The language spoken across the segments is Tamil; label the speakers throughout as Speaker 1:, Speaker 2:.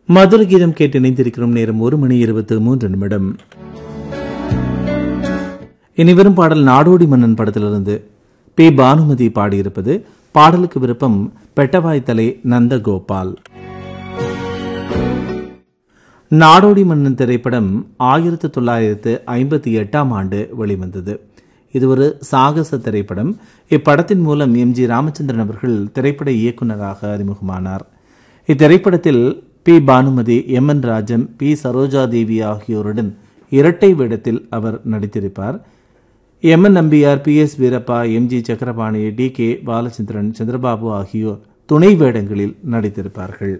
Speaker 1: மதுர கீதம் கேட்டு இணைந்திருக்கிறோம் நேரம் ஒரு மணி இருபத்து மூன்று நிமிடம் இனி வரும் பாடல் நாடோடி மன்னன் படத்திலிருந்து பி பானுமதி பாடியிருப்பது பாடலுக்கு விருப்பம் பெட்டவாய் தலை நந்தகோபால் நாடோடி மன்னன் திரைப்படம் ஆயிரத்து தொள்ளாயிரத்து ஐம்பத்தி எட்டாம் ஆண்டு வெளிவந்தது இது ஒரு சாகச திரைப்படம் இப்படத்தின் மூலம் எம் ஜி ராமச்சந்திரன் அவர்கள் திரைப்பட இயக்குநராக அறிமுகமானார் இத்திரைப்படத்தில் P Bhanumathi M N Rajam P Saroja Devi ஆகியோருடன் இரட்டை வேடத்தில் அவர் நடித்திருப்பார் M N Nambiar P S Veerappa M G Chakrapani T K Balachandran Chandrababu ஆகியோர் துணை வேடங்களில் நடித்திருப்பார்கள்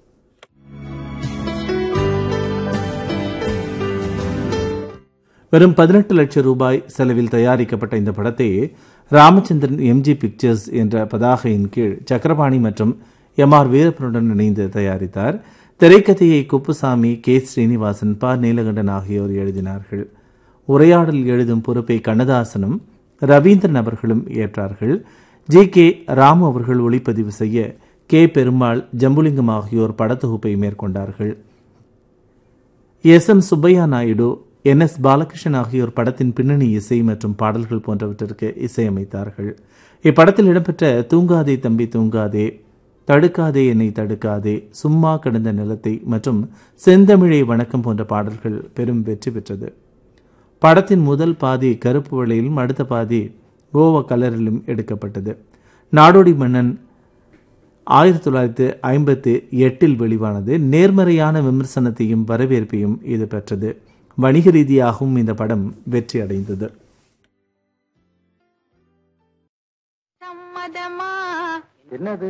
Speaker 1: வெறும் பதினெட்டு லட்சம் ரூபாய் செலவில் தயாரிக்கப்பட்ட இந்த படத்தை ராமச்சந்திரன் எம்ஜி பிக்சர்ஸ் என்ற பதாகையின் கீழ் சக்கரபாணி மற்றும் எம் ஆர் வீரப்பனுடன் இணைந்து தயாரித்தார் திரைக்கதையை குப்புசாமி கே ஸ்ரீனிவாசன் ப நீலகண்டன் ஆகியோர் எழுதினார்கள் உரையாடல் எழுதும் பொறுப்பை கண்ணதாசனும் ரவீந்திரன் அவர்களும் ஏற்றார்கள் ஜி கே ராமு அவர்கள் ஒளிப்பதிவு செய்ய கே பெருமாள் ஜம்புலிங்கம் ஆகியோர் படத்தொகுப்பை மேற்கொண்டார்கள் S M Subbaiah Naidu N S Balakrishnan ஆகியோர் படத்தின் பின்னணி இசை மற்றும் பாடல்கள் போன்றவற்றிற்கு இசையமைத்தார்கள் இப்படத்தில் இடம்பெற்ற தூங்காதே தம்பி தூங்காதே தடுக்காதே என்னை தடுக்காதே சும்மா கிடந்த நிலத்தை மற்றும் செந்தமிழை வணக்கம் போன்ற பாடல்கள் பெரும் வெற்றி பெற்றது படத்தின் முதல் பாதி கருப்பு வெள்ளையிலும் அடுத்த பாதி கோவா கலரிலும் எடுக்கப்பட்டது நாடோடி மன்னன் ஆயிரத்தி தொள்ளாயிரத்தி ஐம்பத்தி எட்டில் வெளிவானது நேர்மறையான விமர்சனத்தையும் வரவேற்பையும் இது பெற்றது வணிக ரீதியாகவும் இந்த படம் வெற்றி அடைந்தது
Speaker 2: சம்மதமா
Speaker 3: என்னது